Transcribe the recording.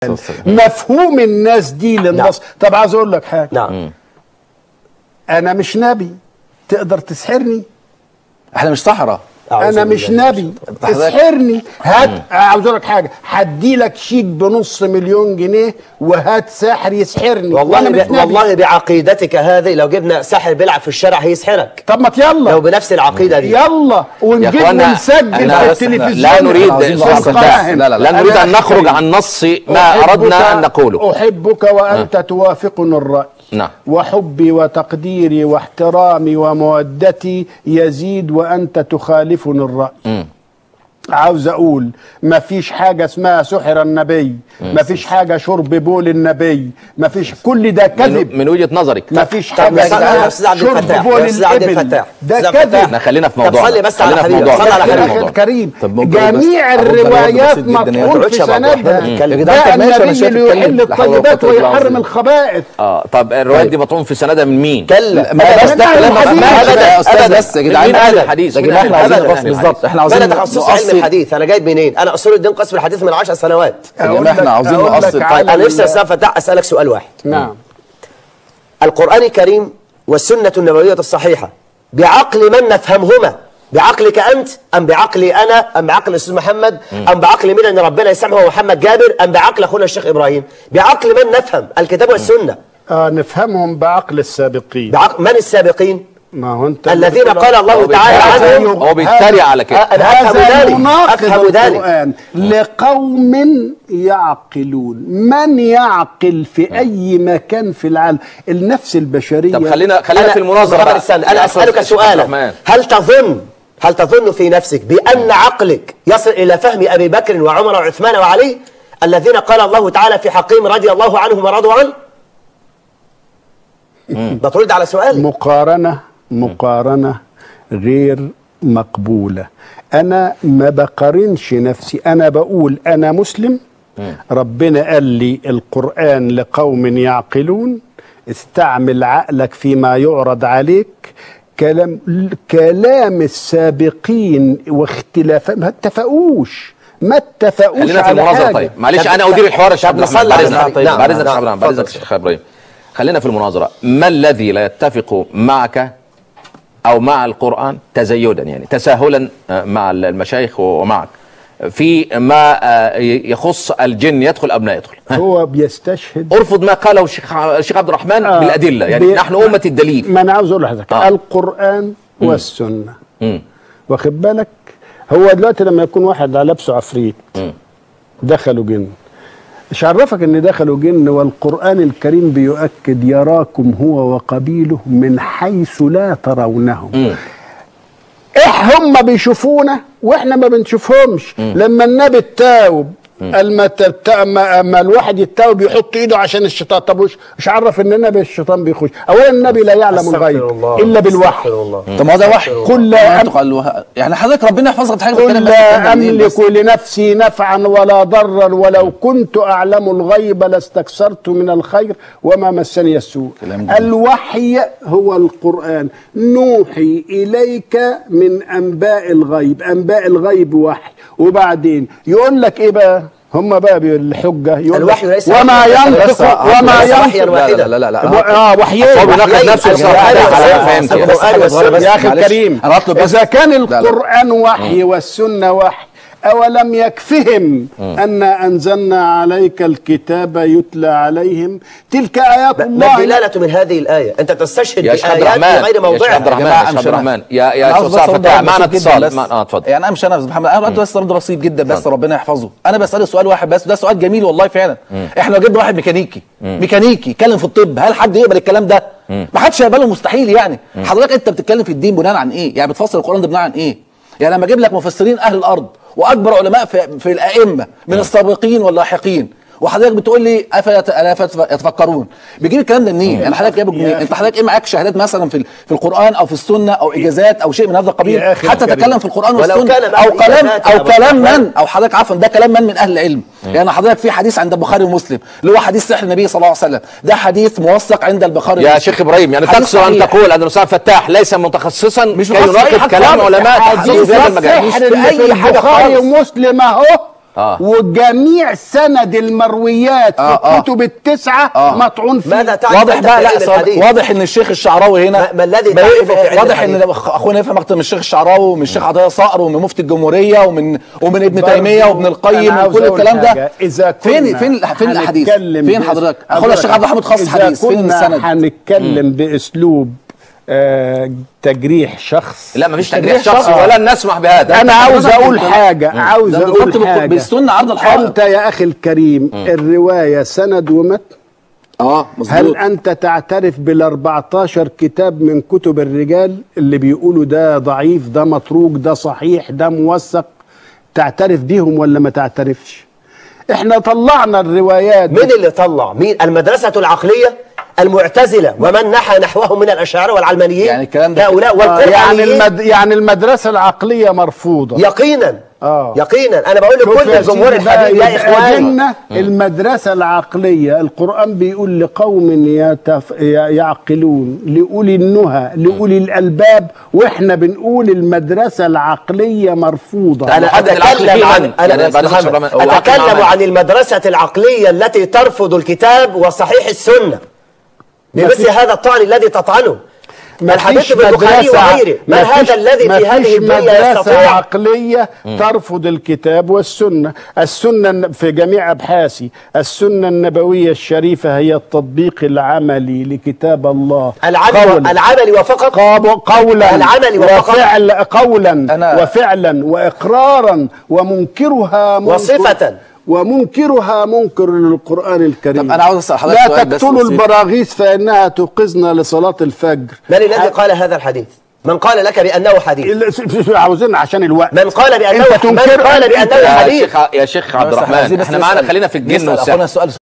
مفهوم الناس دي للنص طب عايز اقول لك حاجه نعم انا مش نبي تقدر تسحرني احنا مش صحراء أعوذ انا بالله مش من نبي اسحرني هات عاوز اقول لك حاجه هدي لك شيك بنص مليون جنيه وهات ساحر يسحرني والله وأنا مش ب... نبي. والله بعقيدتك هذه لو جبنا ساحر بيلعب في الشارع هيسحرك طب ما يلا لو بنفس العقيده دي يلا ونجيب إخوانا، ونسجل إحنا في بس- التلفزيون لا نريد عاوزين في نوصل القناة. لا، لا، لا. لا نريد أنا ان نخرج أحبك. عن نص ما أحبك- اردنا ان نقوله أحبك وأنت توافقني الرأي نعم. وحبي وتقديري واحترامي ومودتي يزيد وأنت تخالفني الرأي عاوز اقول ما فيش حاجه اسمها سحر النبي ما فيش حاجه شرب بول النبي ما فيش كل ده كذب من, من وجهه نظرك ما فيش طب حاجه يا اسمها أستاذ عبد شرب الفتاح، بول يا أستاذ عبد الابل الفتاح، ده أستاذ عبد الفتاح. كذب احنا خلينا في طب موضوعنا صلي بس على خلينا في حبيبك، موضوعنا. صلي على خلينا في اخي حبيبك. موضوعنا. الكريم طب ممكن بس جميع أرد على الروايات بسيط جدا يعني. مطعون تقعدش في يا بابا، إحنا سندها بنتكلم. يا جدعان، ده طب ماشي، أنا النبي شايف اللي يحل اتكلم. لا حول ولا الطيبات قوة إلا ويحرم بالله. الخبائث اه طب الروايات دي مطعون في سندها من مين؟ كلا ما بس ده أهل كلام الحديث. ما أبداً، يا استاذ أبداً. بس يا من جدعان مين اهل الحديث؟ يا من جدعان أهل احنا عاوزين الحديث؟ نخلص من أهل بالظبط احنا عاوزين بلد تخصص علم نؤصل الحديث انا جايب منين انا اصول الدين قسم الحديث من 10 سنوات يا أقول جماعة احنا لك- عاوزين أقول لك نؤصل على انا نفسي يا ال- استاذ فتاح اسالك سؤال واحد نعم القرآن الكريم والسنة النبوية الصحيحة بعقل من نفهمهما بعقلك أنت أم بعقلي أنا أم بعقل الأستاذ محمد أم بعقل مين أن ربنا يسامحه محمد جابر أم بعقل أخونا الشيخ إبراهيم بعقل من نفهم الكتاب والسنة آه نفهمهم بعقل السابقين بعقل من السابقين ما هو انت الذين قال الله هو تعالى بيتريق- عنهم هو بيتريق على كده أنا أفهم هذا ذلك يناقض أفهم ذلك القرآن لقوم يعقلون من يعقل في أي مكان في العالم النفس البشرية طب خلينا خلينا أنا في المناظره محمد بقى. السنة أنا يا أسألك أستاذ سؤالا الرحمن. هل تظن هل تظن في نفسك بأن عقلك يصل إلى فهم أبي بكر وعمر وعثمان وعلي الذين قال الله تعالى في حقهم رضي الله عنهم ورضوا عنه بترد على سؤالي مقارنة مقارنة غير مقبولة أنا ما بقارنش نفسي أنا بقول أنا مسلم ربنا قال لي القرآن لقوم يعقلون استعمل عقلك فيما يعرض عليك كلام كلام السابقين واختلافات ما اتفقوش ما اتفقوش خلينا في على المناظره حاجة. طيب معلش طب- انا ادير الحوار يا شيخ طب عبد الرحمن نصلي بعد على اذنك النبي. نعم، بعد اذنك يا نعم، شيخ عبد الرحمن بعد اتفضل. اذنك يا شيخ ابراهيم خلينا في المناظره ما الذي لا يتفق معك او مع القران تزيدا يعني تساهلا آه، مع المشايخ ومعك في ما آه، يخص الجن يدخل ام لا يدخل ها؟ هو بيستشهد ارفض ما قاله الشيخ الشيخ عبد الرحمن آه، بالادله يعني بي- نحن امه الدليل ما انا عاوز اقول لحضرتك آه. القران والسنه مم. واخد بالك هو دلوقتي لما يكون واحد على لابسه عفريت دخلوا جن مش عرفك ان دخلوا جن والقران الكريم بيؤكد يراكم هو وقبيله من حيث لا ترونهم إح هم بيشوفونا واحنا ما بنشوفهمش لما النبي التاوب اما تت- اما اما الواحد يتاوب يحط ايده عشان الشيطان طب وش مش عرف ان النبي الشيطان بيخش اولا النبي لا يعلم أستغفر الغيب الله. الا بالوحي أستغفر الله. طب ما هو ده وحي قل لا أم- قال وه- يعني حضرتك ربنا يحفظك حاجه قل بتتكلم بس لا بتتكلم منين بس؟ املك لنفسي نفعا ولا ضرا ولو كنت اعلم الغيب لاستكثرت من الخير وما مسني السوء كلام جميل. الوحي هو القران نوحي اليك من انباء الغيب انباء الغيب وحي وبعدين يقول لك ايه بقى هم بقى بالحجه يقول الوحي لك ليس وما وحيا. ينطق بس وما ليس وحيا ينطق واحدا. لا لا لا لا و- اه وحيين هو بيناقض وحيين. نفسه القرآن بصراحة. والسنة. أنا فهمت يعني. القرآن والسنة. يا اخي معلش. الكريم أنا هطلب بس- اذا كان لا، لا. القران وحي والسنه وحي أولم يكفهم أنا أنزلنا عليك الكتاب يتلى عليهم تلك آيات ما الله الدلالة من هذه الآية أنت تستشهد يا شيخ عبد بآيات الرحمن غير يا شيخ عبد موضعها الرحمن جماعة يا شيخ مش عبد أنا. الرحمن يا أنا يا عاوز استاذ بس أرد فتاح على معنا بسيط جداً اتصال بس. ما- اه اتفضل يعني انا مش انا يا استاذ محمد انا رد بس رد بسيط جدا بس ربنا يحفظه انا بساله سؤال واحد بس وده سؤال جميل والله فعلا احنا لو جبنا واحد ميكانيكي ميكانيكي يتكلم في الطب هل حد يقبل الكلام ده ما حدش هيقبله مستحيل يعني حضرتك انت بتتكلم في الدين بناء عن ايه يعني بتفسر القران ده بناء عن ايه يعني لما اجيب لك مفسرين اهل الارض واكبر علماء في, في الائمه من السابقين واللاحقين وحضرتك بتقول لي افلا يت- ألا يتف- يتفكرون بيجيب الكلام ده منين يعني حضرتك جايبه منين انت حضرتك ايه معاك شهادات مثلا في ال- في القران او في السنه او اجازات او شيء من هذا القبيل يا أخي حتى الكريم. تتكلم في القران ولو والسنه كان معك او كلام إجازات او يا أبو كلام الرحمن. من او حضرتك عفوا ده كلام من من اهل العلم يعني حضرتك في حديث عند البخاري ومسلم اللي هو حديث سحر النبي صلى الله عليه وسلم ده حديث موثق عند البخاري يا ومسلم. شيخ ابراهيم يعني حديث تقصد ان صحيح. تقول ان الاستاذ فتاح ليس متخصصا مش كي متخصص في أي يناقض حاجة كلام خالص. علماء تخصصوا حديث في هذا المجال السحر في اللي أي في حاجة البخاري خالص. ومسلم أهو آه. وجميع سند المرويات في آه، آه. الكتب التسعه آه. مطعون فيه ماذا تعرف واضح أنت بقى في لا علم سؤال- الحديث؟ واضح ان الشيخ الشعراوي هنا ما- ما الذي بقى- تعرفه في علم واضح ان الحديث؟ اخونا يفهم اكتر من الشيخ الشعراوي ومن الشيخ عطيه صقر ومن مفتي الجمهوريه ومن ومن ابن برضو تيميه وابن القيم أنا عاوز وكل أقول الكلام ده حاجة. إذا فين كنا فين فين الاحاديث هنتكلم فين بأس- حضرتك اخونا الشيخ عبد الحميد خاص إذا حديث فين كنا السند هنتكلم باسلوب آه تجريح شخص لا مفيش تجريح تجريح شخصي شخصي. ولن نسمح بهذا انا عاوز حضرتك اقول أنت- حاجه عاوز ده اقول بتحط حاجه بالسنة عرض الحائط. انت يا اخي الكريم الروايه سند ومتن اه هل مظبوط انت تعترف بال 14 كتاب من كتب الرجال اللي بيقولوا ده ضعيف ده متروك ده صحيح ده موثق تعترف بيهم ولا ما تعترفش احنا طلعنا الروايات مين اللي طلع مين المدرسة العقلية المعتزلة ومن نحى نحوهم من الأشاعرة والعلمانيين يعني الكلام ده- هؤلاء آه، يعني والقرآنيين المد... يعني المدرسه العقليه مرفوضه يقينا آه. يقينا أنا بقول شوف لكل يا جمهور سيدي بقى الحديث يا يبقى إخواني جنة المدرسة العقلية القرآن بيقول لقوم يتف... ي- يعقلون لأولي النهى لأولي الألباب وإحنا بنقول المدرسة العقلية مرفوضة أنا محدد العقل أتكلم فيه عن من؟ أنا يعني بعد محمد، الشر من- هو عقل أتكلم عمل. عن المدرسة العقلية التي ترفض الكتاب وصحيح السنة بمثل فيش- هذا الطعن الذي تطعنه ما الحديث فيش بالبخاري مدرسة- وغيره من ما هذا فيش- الذي ما في هذه فيش الدنيا مدرسة يستطيع عقلية ترفض الكتاب والسنة السنة الن- في جميع أبحاثي السنة النبوية الشريفة هي التطبيق العملي لكتاب الله العمل قولا العمل وفقط قاب- قولا العمل وفقط. وفعل قولا أنا- وفعلا واقرارا ومنكرها منكر وصفة. ومنكرها منكر للقران الكريم طب أنا عاوز أسأل حضرتك لا سؤال بس تقتلوا بسيط. البراغيث فانها توقظنا لصلاه الفجر من الذي قال هذا الحديث من قال لك بأنه حديث ال- عاوزين عشان الوقت من قال بأنه انت من تنكر قال بأنه يا حديث شيخ يا شيخ عبد بس إحنا الرحمن عايزين بس احنا معانا نسأل- خلينا في الجن نسأل والسحر أخونا سؤال